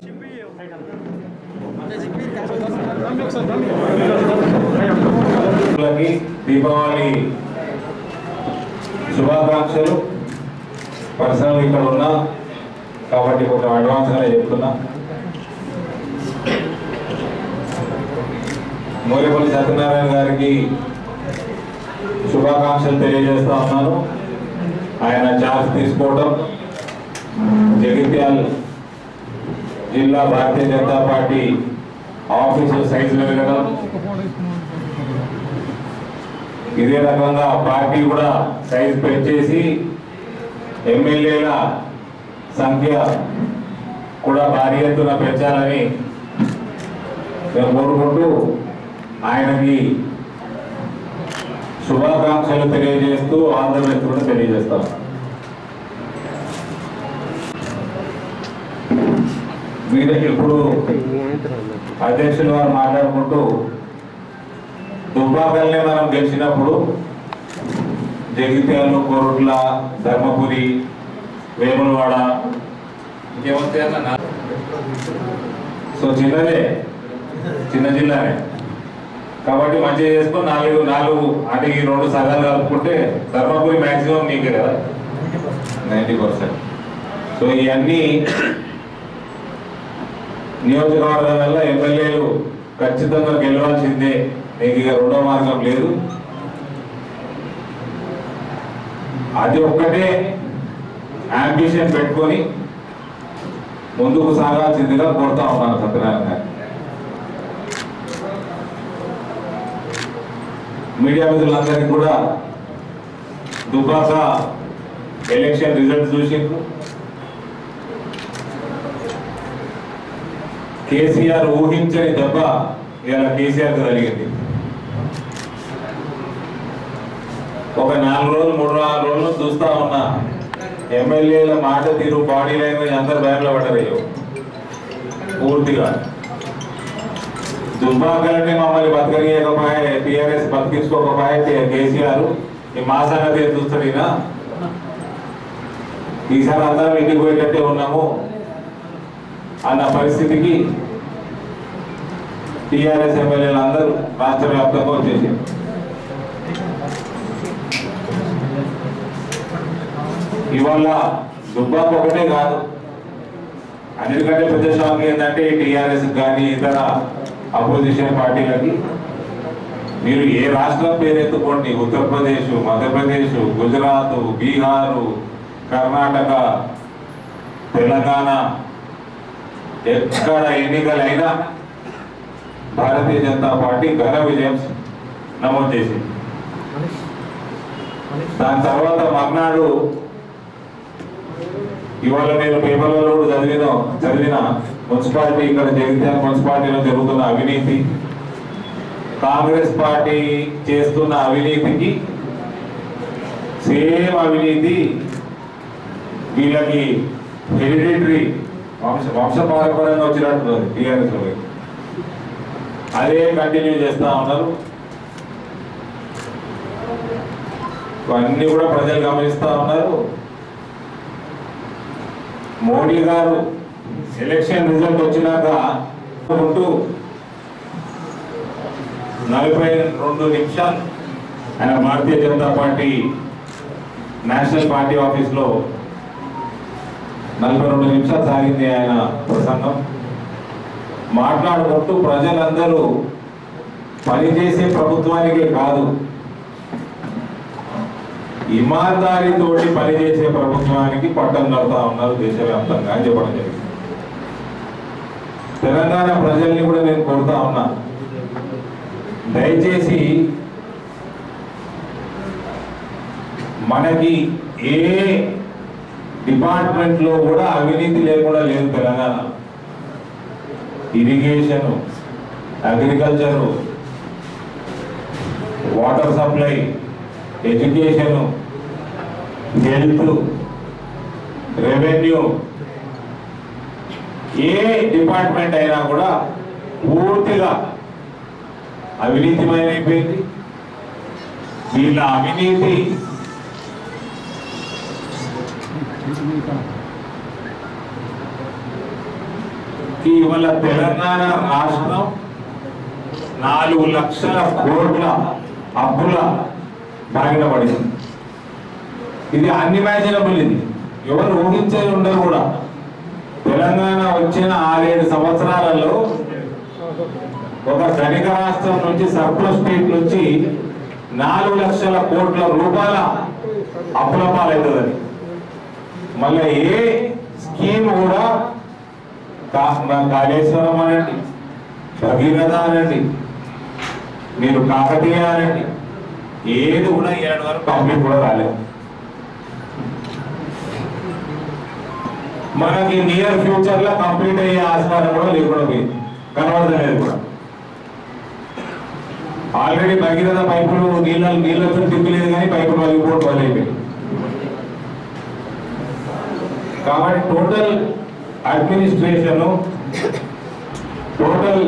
లకి దీపావళి శుభాకాంక్షలు పర్సనల్ ఇక్కడ ఉన్నా కాబట్టి కొంచెం అడ్వాన్స్గానే చెప్తున్నా మోరేపల్లి సత్యనారాయణ గారికి శుభాకాంక్షలు తెలియజేస్తా ఉన్నాను ఆయన ఛార్జ్ తీసుకోవడం జగిత్యాల్ జిల్లా Bharatiya Janata party office size పెరగడం ఇదే రకంగా పార్టీ కూడా సైజ్ పెంచేసి ఎమ్మెల్యేల సంఖ్య కూడా భారీ ఎత్తున పెంచాలని మేము కోరుకుంటూ ఆయనకి శుభాకాంక్షలు తెలియజేస్తూ ఆంధ్రప్రదేశ్ కూడా తెలియజేస్తాం మీరు ఇప్పుడు అధ్యక్షులు వారు మాట్లాడుకుంటూ దుబ్బాకల్ని మనం గెలిచినప్పుడు జగిత్యాలు కోరుట్ల ధర్మపురి వేములవాడ ఇంకేమొస్తాయి అన్న సో చిన్నదే చిన్న జిల్లానే కాబట్టి మంచిగా చేసుకొని నాలుగు నాలుగు అంటే ఈ రెండు సగాలు కలుపుకుంటే ధర్మపురి మ్యాక్సిమం నీకే కదా నైంటీ పర్సెంట్ సో ఇవన్నీ నియోజకవర్గాల ఎమ్మెల్యేలు ఖచ్చితంగా గెలవాల్సిందే నీకు ఇక రెండో మార్గం లేదు అది ఒక్కటే అంబిషన్ పెట్టుకొని ముందుకు సాగాల్సిందిగా కోరుతా ఉన్నాను సత్యనారాయణ గారు మీడియా మిత్రులందరికీ కూడా దుబాక ఎలక్షన్ రిజల్ట్ చూసిండ్రు కేసీఆర్ ఊహించని దెబ్బ ఇలా కేసీఆర్ కలిగింది ఒక నాలుగు రోజులు మూడు నాలుగు రోజులు చూస్తా ఉన్నా ఎమ్మెల్యేల మాట తీరు బాడీ లాంగ్వేజ్ అందరు భయంలో పడ్డారు పూర్తిగా దుర్భాగ్యాలని మమ్మల్ని బతకనీయకపోయే టీఆర్ఎస్ బతికించుకోకపోయే కేసీఆర్ ఈ మా సంగతి ఏం చూస్తాడు ఈయన ఈసారి అందరం ఇంటికి పోయేటట్టే ఉన్నాము అన్న పరిస్థితికి టీఆర్ఎస్ ఎమ్మెల్యేలు అందరూ రాష్ట్ర వ్యాప్తంగా వచ్చేసారు ఇవాళ దుబ్బాకు ఒకటే కాదు అన్నిటికంటే పెద్ద షాక్ ఏంటంటే టీఆర్ఎస్ కానీ ఇతర అపోజిషన్ పార్టీలకి మీరు ఏ రాష్ట్రం పేరు ఎత్తుకోండి ఉత్తరప్రదేశ్ మధ్యప్రదేశ్ గుజరాత్ బీహారు కర్ణాటక తెలంగాణ ఎక్కడ ఎన్నికలైనా భారతీయ జనతా పార్టీ ఘన విజయం నమోదు చేసింది దాని తర్వాత మర్నాడు ఇవాళ నేను పేపర్లలో కూడా చదివిన చదివిన మున్సిపాలిటీ ఇక్కడ జగిత్యాల మున్సిపాలిటీలో జరుగుతున్న అవినీతి కాంగ్రెస్ పార్టీ చేస్తున్న అవినీతికి సేమ్ అవినీతి వీళ్ళకి హెరిడిటరీ వంశ వంశపారంపర్యంగా వచ్చినట్టున్నది టీఆర్ఎస్ వాళ్ళకి అదే కంటిన్యూ చేస్తా ఉన్నారు అన్ని కూడా ప్రజలు గమనిస్తా ఉన్నారు మోడీ గారు ఎలక్షన్ రిజల్ట్ వచ్చినాక ఉంటూ నలభై రెండు నిమిషాలు ఆయన Bharatiya Janata party national party ఆఫీస్లో నలభై రెండు నిమిషాలు సాగింది ఆయన ప్రసంగం మాట్లాడుకుంటూ ప్రజలందరూ పనిచేసే ప్రభుత్వానికే కాదు ఇమాందారితోటి పనిచేసే ప్రభుత్వానికి పట్టం కడతా ఉన్నారు దేశవ్యాప్తంగా అని చెప్పడం జరిగింది తెలంగాణ ప్రజల్ని కూడా నేను కోరుతా ఉన్నా దయచేసి మనకి ఏ డిపార్ట్మెంట్ లో కూడా అవినీతి లేకుండా లేదు Telangana irrigation agriculture water supply education health revenue ఏ డిపార్ట్మెంట్ అయినా కూడా పూర్తిగా అవినీతిమయమైపోయింది వీళ్ళ అవినీతి కి ఇవాళ తెలంగాణ రాష్ట్రం నాలుగు లక్షల కోట్ల అప్పుల బారిన పడింది ఇది అన్ఇమాజినబుల్ ఇది ఎవరు ఊహించేది ఉండరు కూడా తెలంగాణ వచ్చిన ఆరేడు సంవత్సరాలలో ఒక ధనిక రాష్ట్రం నుంచి సర్ప్లస్ స్టేట్ నుంచి నాలుగు లక్షల కోట్ల రూపాయల అప్పుల పాలవుతుందని మళ్ళీ ఏ స్కీమ్ కూడా కా- మన కాళేశ్వరం అనండి భగీరథ అనండి మీరు కాకతీయ అనండి ఏది కూడా ఏడు వరకు కంప్లీట్ కూడా రాలేదు మనకి నియర్ ఫ్యూచర్ లో కంప్లీట్ అయ్యే ఆస్కారం కూడా లేకుండా పోయింది కనబడతలేదు కూడా ఆల్రెడీ భగీరథ పైపులు నీళ్ళ నీళ్ళతో తిప్పలేదు కానీ పైపులు పగిలిపోవడం వల్ల అయిపోయింది కాబట్టి టోటల్ అడ్మినిస్ట్రేషన్ టోటల్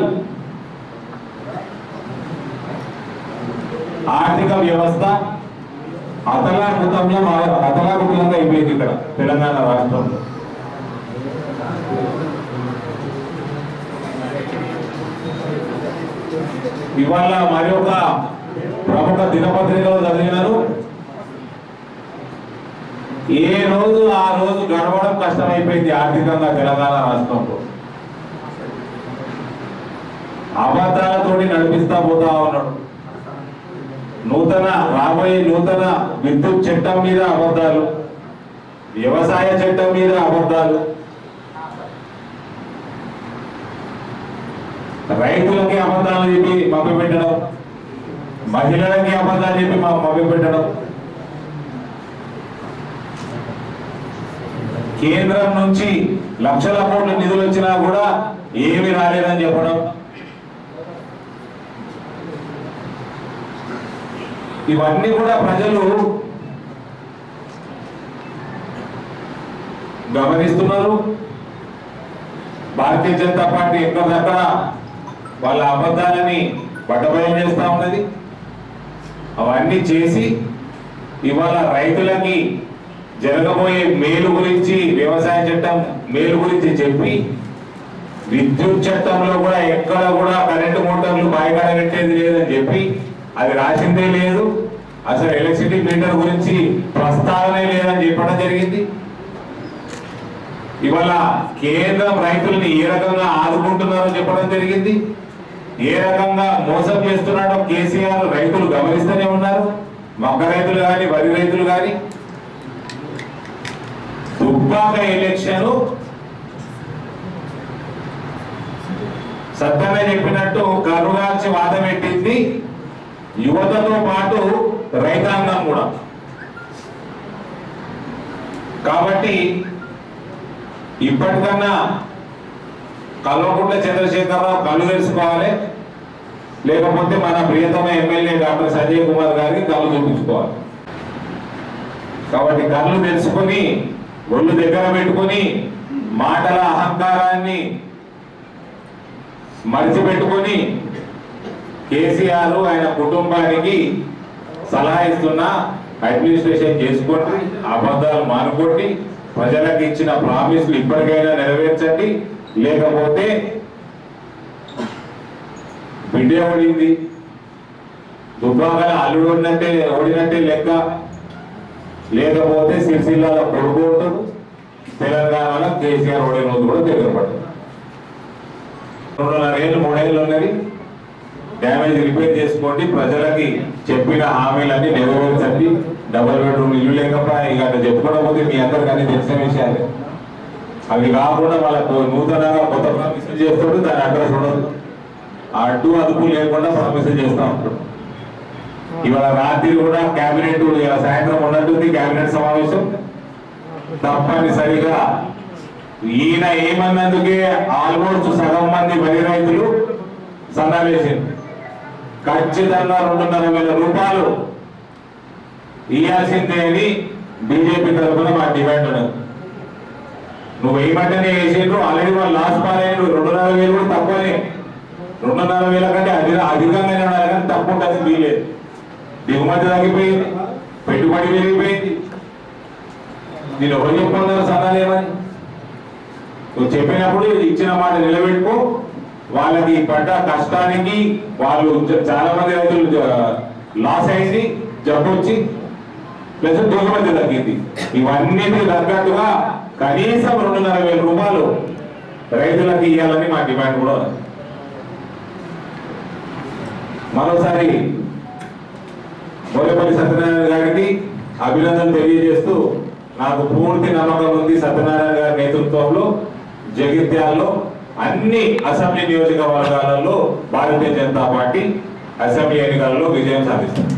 ఆర్థిక వ్యవస్థ అతలాకుతంగా అతలాకుతంగా అయిపోయింది ఇక్కడ తెలంగాణ రాష్ట్రంలో ఇవాళ మరి ఒక ప్రముఖ దినపత్రికలో చదివినారు ఏ రోజు ఆ రోజు గడవడం కష్టమైపోయింది ఆర్థికంగా తెలంగాణ రాష్ట్రంలో అబద్ధాలతోటి నడిపిస్తా పోతా ఉన్నాడు నూతన రాబోయే నూతన విద్యుత్ చట్టం మీద అబద్ధాలు వ్యవసాయ చట్టం మీద అబద్ధాలు రైతులకి అబద్ధాలు చెప్పి మభ్య పెట్టడం మహిళలకి అబద్ధాలు చెప్పి మా మభ్య పెట్టడం కేంద్రం నుంచి లక్షల కోట్ల నిధులు వచ్చినా కూడా ఏమి రాలేదని చెప్పడం ఇవన్నీ కూడా ప్రజలు గమనిస్తున్నారు భారతీయ జనతా పార్టీ ఎక్కడిదక్కడ వాళ్ళ అబద్ధాలని బట్టబయలు చేస్తా ఉన్నది అవన్నీ చేసి ఇవాళ రైతులకి జరగబోయే మేలు గురించి వ్యవసాయ చట్టం మేలు గురించి చెప్పి విద్యుత్ చట్టంలో కూడా ఎక్కడ కూడా కరెంటు మోటార్లు బాయికాడ పెట్టేది లేదని చెప్పి అది రాసిందే లేదు అసలు ఎలక్ట్రిసిటీ మీటర్ గురించి ప్రస్తావనే లేదని చెప్పడం జరిగింది ఇవాళ కేంద్రం రైతుల్ని ఏ రకంగా ఆదుకుంటున్నారో చెప్పడం జరిగింది ఏ రకంగా మోసం చేస్తున్నాడో కేసీఆర్ రైతులు గమనిస్తూనే ఉన్నారు మొక్క రైతులు కానీ వరి రైతులు కానీ దుబ్బాక ఎలక్షన్ సత్యమే చెప్పినట్టు కరుగాల్చి వాదం పెట్టింది యువతతో పాటు రైతాంగం కూడా కాబట్టి ఇప్పటికన్నా కల్వకుంట్ల చంద్రశేఖరరావు కళ్ళు తెలుసుకోవాలి లేకపోతే మన ప్రియతమ ఎమ్మెల్యే డాక్టర్ సంజయ్ కుమార్ గారికి కళ్ళు చూపించుకోవాలి కాబట్టి కళ్ళు తెలుసుకొని ఒళ్ళు దగ్గర పెట్టుకొని మాటల అహంకారాన్ని మరిచిపెట్టుకొని కేసీఆర్ ఆయన కుటుంబానికి సలహా ఇస్తున్నా అడ్మినిస్ట్రేషన్ చేసుకోండి అబద్ధాలు మానుకోండి ప్రజలకు ఇచ్చిన ప్రామిస్లు ఇప్పటికైనా నెరవేర్చండి లేకపోతే బిడ్డ ఓడింది దుబ్బాకల అల్లుడు ఓడినట్టే ఓడినట్టే లెక్క లేకపోతే సిరిసిల్లాల కొడుకు ఉంటాడు తెలంగాణలో కేసీఆర్ ఓడిన రోజు కూడా తిరగబడ్డాడు రెండున్నర ఏళ్ళు మూడేళ్ళు ఉన్నది డ్యామేజ్ రిపేర్ చేసుకోండి ప్రజలకి చెప్పిన హామీలన్నీ నెరవేర్చండి డబల్ బెడ్రూమ్ ఇల్లు లేకపోతే ఇక అట్లా చెప్పుకోకపోతే మీ అందరికి అన్ని తెలిసిన విషయాలే అవి కాకుండా వాళ్ళకు నూతనంగా కొత్త ప్రామిసులు చేస్తాడు దాని అడ్రస్ ఉండదు ఆ అడ్డు అదుపు లేకుండా ప్రామిసులు చేస్తా ఉంటాడు ఇవాళ రాత్రి కూడా కేబినెట్ ఇవాళ సాయంత్రం ఉన్నట్టుంది కేబినెట్ సమావేశం తప్పనిసరిగా ఈయన ఏమన్నందుకే ఆల్మోస్ట్ సగం మంది వరి రైతులు సందాలేసింది ఖచ్చితంగా రెండున్నర వేల రూపాయలు ఇవ్వాల్సిందే అని బీజేపీ తరఫున మా డిమాండ్ ఉన్నది నువ్వు వేయమంటేనే వేసిండ్రు ఆల్రెడీ వాళ్ళు లాస్ట్ పాలయ్యారు రెండున్నర వేలు కూడా తక్కువనే రెండున్నర వేల కంటే అధిక అధికంగానే ఉండాలి కానీ తక్కువ ఉంటుంది వీలేదు దిగుమతి తగ్గిపోయింది పెట్టుబడి పెరిగిపోయింది నేను ఎవరు చెప్పుకున్నారు సన్నాలేమని నువ్వు చెప్పినప్పుడు ఇచ్చిన మాట నిలబెట్టుకో వాళ్ళకి పడ్డ కష్టానికి వాళ్ళు చ- చాలా మంది రైతులు జ- లాస్ అయింది జబ్బు వచ్చి ప్లస్ దిగుమతి తగ్గింది ఇవన్నిటికి తగ్గట్టుగా కనీసం రెండున్నర వేల రూపాయలు రైతులకు ఇవ్వాలని మా డిమాండ్ కూడా ఉంది. మరోసారి బోలేపల్లి సత్యనారాయణ గారికి అభినందన తెలియజేస్తూ నాకు పూర్తి నమ్మకం ఉంది సత్యనారాయణ గారి నేతృత్వంలో జగిత్యాల్లో అన్ని అసెంబ్లీ నియోజకవర్గాలలో భారతీయ జనతా పార్టీ అసెంబ్లీ ఎన్నికలలో విజయం సాధిస్తుంది